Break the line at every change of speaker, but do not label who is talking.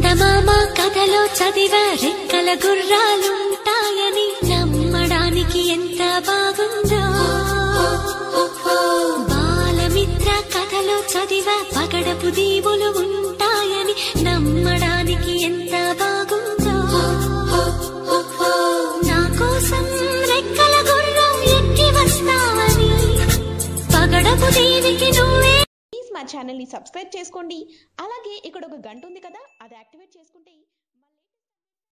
చందమామ కథలో చదివ రెక్కల గుర్రాలుంటాయని నమ్మడానికి ఎంత బాగుందో బాలమిత్ర కథలో చదివ పగడపు దీవులు ఉంటాయని నమ్మడానికి ఎంత బాగుందో నా కోసం రెక్కల గుర్రం ఎక్కి వస్తావని పగడపు దేవికి నువ్వే
ప్లీజ్ మా ఛానల్ని సబ్స్క్రైబ్ చేసుకోండి అలాగే ఇక్కడ ఒక గంట ఉంది కదా అది యాక్టివేట్ చేసుకుంటే